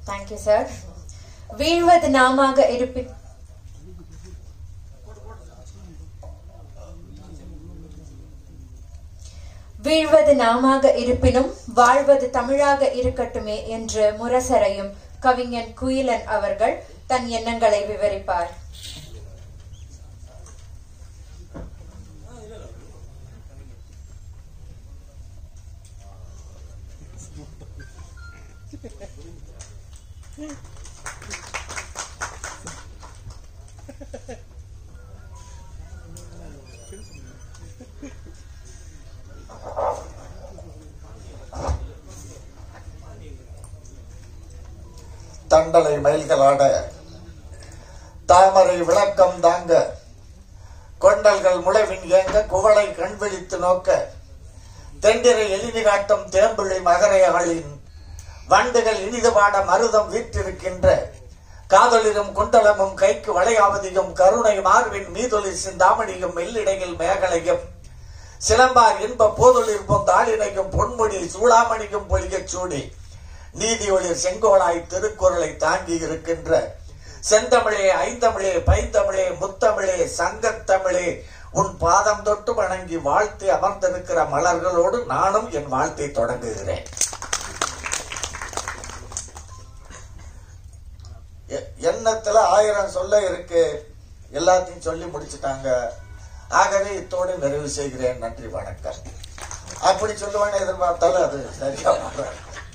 Thank you sir வீழ்வது நாமாக இருப்பி வீழ்வது நாமாக இருப்பினும் வாழ்வது தமிழாக இருக்கட்டுமே என்று முரசறையும் கவிஞன் குயிலன் அவர்கள் தன் எண்ணங்களை விவரிப்பார் தண்டலை மயில்களாட தாமரை விளக்கம் தாங்க கொண்டல்கள் முளைவின் ஏங்க குவளை கண் விழித்து நோக்க தெண்டிரை எழினி காட்டும் தேம்பிள்ளை மகரையாளின் வண்டுகள் இனிது பாட மருதம் வீற்றிருக்கின்ற காதலிரும் குண்டலமும் கைக்கு வளையாவதியும் கருணை மார்பின் மீதொலி சிந்தாமணியும் மெல்லிடையில் மேகலையும் சிலம்பார் இன்ப போதொழில் பொந்தாளினையும் பொன்முடி சூளாமணியும் பொலியச் சூடி நீதி ஒளிர் செங்கோலாய் திருக்குறளை தாங்கி இருக்கின்ற செந்தமிழே ஐந்தமிழே பைந்தமிழே முத்தமிழே சங்கத்தமிழே உன் பாதம் தொட்டு வணங்கி வாழ்த்தி அமர்ந்திருக்கிற மலர்களோடு நானும் என் வாழ்த்தை தொடங்குகிறேன் எ- எண்ணத்துல ஆயிரம் சொல்ல இருக்கு எல்லாத்தையும் சொல்லி முடிச்சுட்டாங்க ஆகவே இத்தோடு நிறைவு செய்கிறேன் நன்றி வணக்கம் அப்படி சொல்லுவானே எதிர்பார்த்தாலும் அது சரியா வராது.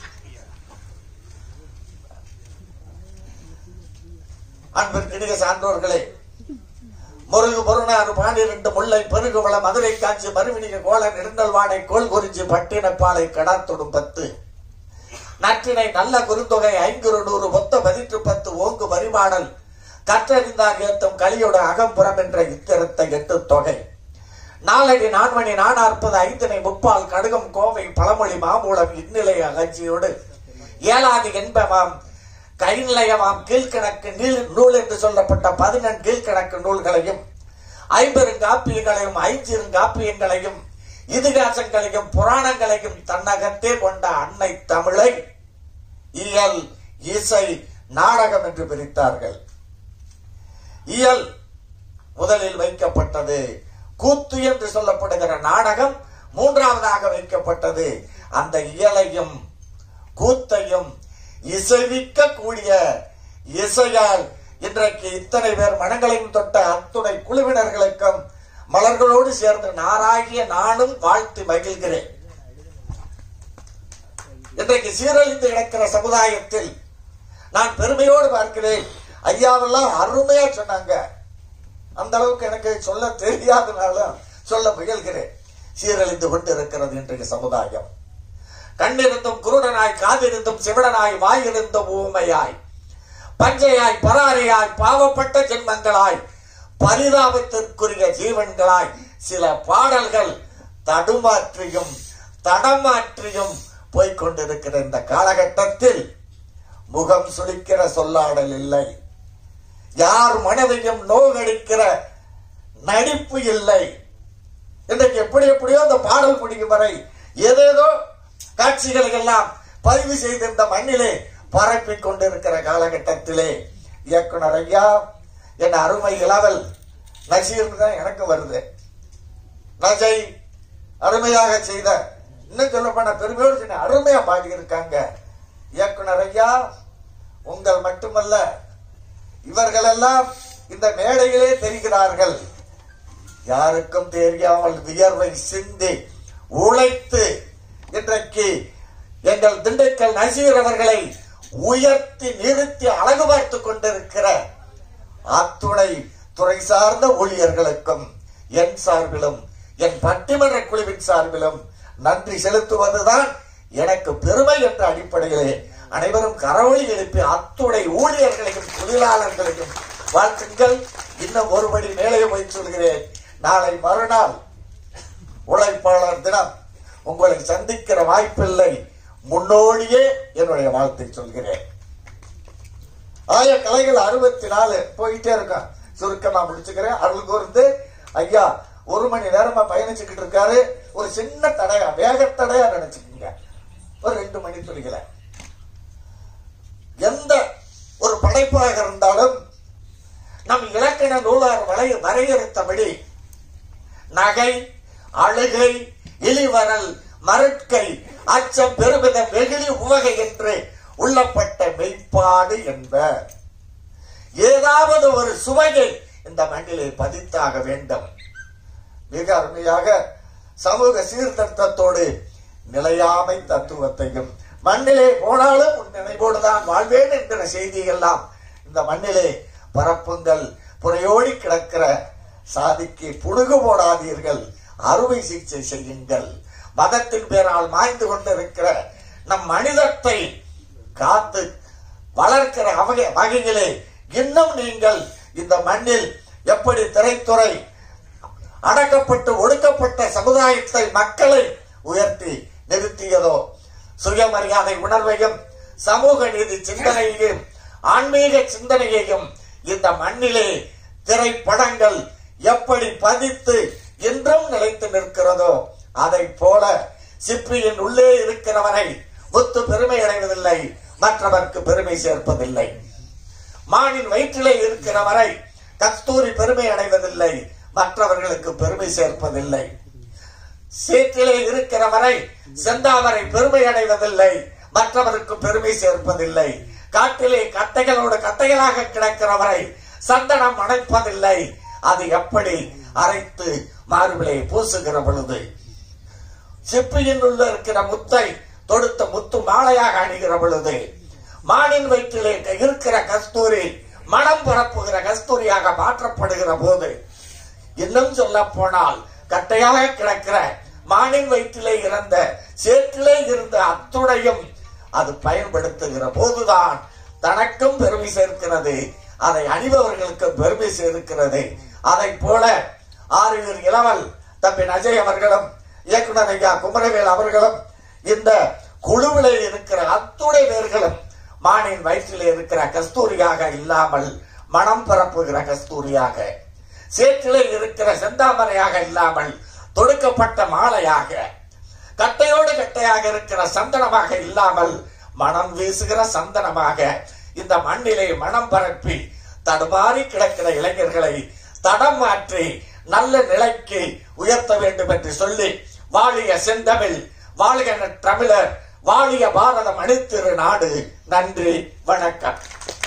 அன்பிற்கினிய சான்றோர்களே முருகு பொருணாறு பாண்டிரண்டு முல்லை பெருகுவள மதுரை காஞ்சி மறுவினிக கோல நெடுந்தல் வாடை கோல் குறிஞ்சி பட்டினப்பாலை கடாத்தொடும் பத்து நற்றினை நல்ல குறுந்தொகை ஐங்குறு நூறு மொத்த பதிற்று பத்து ஓங்கு வரிபாடல் கற்றறிந்தார் ஏத்தும் கலியோட அகம்புறம் என்ற இத்திரத்தை எட்டு தொகை நாலடி நான்மணி நானாற்பது ஐந்தினை முப்பால் கடுகம் கோவை பழமொழி மாமூலம் இந்நிலைய அகழ்ச்சியோடு ஏழாது என்பவாம் கைநிலையமாம் கீழ்கணக்கு நீள் நூல் என்று சொல்லப்பட்ட பதினெண் கீழ்கணக்கு நூல்களையும் ஐம்பெருங்காப்பியங்களையும் ஐஞ்சிருங்காப்பியங்களையும் இதிகாசங்களையும் புராணங்களையும் தன்னகத்தே கொண்ட அன்னை தமிழை இயல் இசை நாடகம் என்று பிரித்தார்கள் இயல் முதலில் வைக்கப்பட்டது கூத்து என்று சொல்லப்படுகிற நாடகம் மூன்றாவதாக வைக்கப்பட்டது அந்த இயலையும் கூத்தையும் இசைவிக்க கூடிய இசையால் இன்றைக்கு இத்தனை பேர் மனங்களையும் தொட்ட அத்துணை குழுவினர்களுக்கும் மலர்களோடு சேர்ந்து நாராகிய நானும் வாழ்த்து மகிழ்கிறேன் இன்றைக்கு சீரழிந்து கிடக்கிற சமுதாயத்தில் நான் பெருமையோடு பார்க்கிறேன் ஐயாவெல்லாம் அருமையா சொன்னாங்க அந்த அளவுக்கு எனக்கு சொல்ல தெரியாதனாலும் சொல்ல முயல்கிறேன் சீரழிந்து கொண்டு இருக்கிறது இன்றைய சமுதாயம் கண்ணிருந்தும் குருடனாய் காதிருந்தும் சிவடனாய் வாயிருந்தும் ஊமையாய் பஞ்சையாய் பராரியாய் பாவப்பட்ட ஜென்மங்களாய் பரிதாபத்திற்குரிய ஜீவன்களாய் சில பாடல்கள் தடுமாற்றியும் தடமாற்றியும் போய்க்கொண்டிருக்கிற இந்த காலகட்டத்தில் முகம் சுளிக்கிற சொல்லாடல் இல்லை யார் மனதையும் நோகடிக்கிற நடிப்பு இல்லை இன்றைக்கு எப்படி எப்படியோ அந்த பாடல் முடிக்கும் வரை ஏதேதோ காட்சிகளை எல்லாம் பதிவு செய்து இந்த மண்ணிலே பரப்பிக் கொண்டிருக்கிற காலகட்டத்திலே இயக்குனர் ஐயா என் அருமை இளவல் நசீர் தான் எனக்கு வருது நஜை அருமையாக செய்த இன்னும் சொல்ல போன பெருமையோடு சொன்ன அருமையா பாடியிருக்காங்க இயக்குனர் ஐயா உங்கள் மட்டுமல்ல இவர்களெல்லாம் இந்த மேடையிலே தெரிகிறார்கள் யாருக்கும் தெரியாமல் வியர்வை சிந்தி உழைத்து இன்றைக்கு எங்கள் திண்டுக்கல் நசீர் அவர்களை உயர்த்தி நிறுத்தி அழகு பார்த்து கொண்டிருக்கிற அத்துணை துறை சார்ந்த ஊழியர்களுக்கும் என் சார்பிலும் என் பட்டிமன்ற குழுவின் சார்பிலும் நன்றி செலுத்துவதுதான் எனக்கு பெருமை என்ற அடிப்படையிலே அனைவரும் கரவொலி எழுப்பி அத்துணை ஊழியர்களையும் தொழிலாளர்களையும் வாழ்த்துங்கள் இன்னும் ஒருபடி மேலே போய் சொல்கிறேன் நாளை மறுநாள் உழைப்பாளர் தினம் உங்களை சந்திக்கிற வாய்ப்பில்லை முன்னோடியே என்னுடைய வாழ்த்தை சொல்கிறேன் ஆய கலைகள் அறுபத்தி நாலு போயிட்டே இருக்கும் சுருக்கமா முடிச்சுக்கிறேன் அருள் கூர்ந்து ஐயா ஒரு மணி நேரமா பயணிச்சுக்கிட்டு இருக்காரு ஒரு சின்ன தடையா வேகத்தடையா நினைச்சுக்கீங்க ஒரு ரெண்டு மணி துளிகளை எந்த படைப்பாக இருந்தாலும் நம் இலக்கண நூலார் வரை வரையறுத்தபடி நகை அழுகை இழிவரல் மருட்கை அச்சம் பெருமிதம் வெகுளி உவகை என்று உள்ளப்பட்ட மெய்ப்பாடு என்ப ஏதாவது ஒரு சுவையை இந்த மண்ணிலே பதித்தாக வேண்டும் மிக அருமையாக சமூக சீர்திருத்தத்தோடு நிலையாமை தத்துவத்தையும் மண்ணிலே போனாலும் உன் நினைவோடு தான் வாழ்வேன் என்கிற செய்தியெல்லாம் இந்த மண்ணிலே பரப்புங்கள் புறையோடி கிடக்கிற சாதிக்கு புழுகு போடாதீர்கள் அறுவை சிகிச்சை செய்யுங்கள் மதத்தின் பேரால் மாய்ந்து கொண்டிருக்கிற நம் மனிதத்தை காத்து வளர்க்கிற வகை வகையிலே இன்னும் நீங்கள் இந்த மண்ணில் எப்படி திரைத்துறை அடக்கப்பட்டு ஒடுக்கப்பட்ட சமுதாயத்தை மக்களை உயர்த்தி நிறுத்தியதோ சுயமரியாதை உணர்வையும் சமூக நீதி சிந்தனையையும் ஆன்மீக சிந்தனையையும் இந்த மண்ணிலே திரைப்படங்கள் எப்படி பதித்து இன்றும் நிலைத்து நிற்கிறதோ அதை போல சிப்பியின் உள்ளே இருக்கிறவரை முத்து பெருமை அடைவதில்லை மற்றவர்க்கு பெருமை சேர்ப்பதில்லை மானின் வயிற்றிலே இருக்கிற வரை கஸ்தூரி பெருமை அடைவதில்லை மற்றவர்களுக்கு பெருமை சேர்ப்பதில்லை சேற்றிலே இருக்கிற வரை செந்தாமரை பெருமை அடைவதில்லை மற்றவருக்கு பெருமை சேர்ப்பதில்லை காட்டிலே கட்டைகளோடு கட்டைகளாக கிடக்கிற வரை சந்தனம் அணைப்பதில்லை அது எப்படி அரைத்து மார்பிலே பூசுகிற பொழுது சிப்பியின் உள்ள இருக்கிற முத்தை தொடுத்த முத்து மாலையாக அணிகிற பொழுது மானின் வயிற்றிலே இருக்கிற கஸ்தூரி மனம் பரப்புகிற கஸ்தூரியாக மாற்றப்படுகிற போது இன்னும் சொல்ல போனால் கட்டையாக கிடக்கிற மானின் வயிற்றிலே இருந்த சேற்றிலே இருந்த அத்துடையும் அது பயன்படுத்துகிற போதுதான் தனக்கும் பெருமை சேர்க்கிறது அதை அணிபவர்களுக்கு பெருமை சேர்க்கிறது அதை போல ஆரியர் இளவல் தம்பி அஜய் அவர்களும் இயக்குனர் ஐயா குமரவேல் அவர்களும் இந்த குழுவிலே இருக்கிற அத்துணை பேர்களும் மானின் வயிற்றிலே இருக்கிற கஸ்தூரியாக இல்லாமல் மனம் பரப்புகிற கஸ்தூரியாக சேற்றிலே இருக்கிற செந்தாமரையாக இல்லாமல் தொடுக்கப்பட்ட மாலையாக கட்டையோடு கட்டையாக இருக்கிற சந்தனமாக இல்லாமல் மனம் வீசுகிற சந்தனமாக இந்த மண்ணிலே மனம் பரப்பி தடுமாறி கிடக்கிற இளைஞர்களை தடம் மாற்றி நல்ல நிலைக்கு உயர்த்த வேண்டும் என்று சொல்லி வாழிய செந்தமிழ் வாழ்க தமிழர் வாழிய பாரதம் அணித்திரு நாடு நன்றி வணக்கம்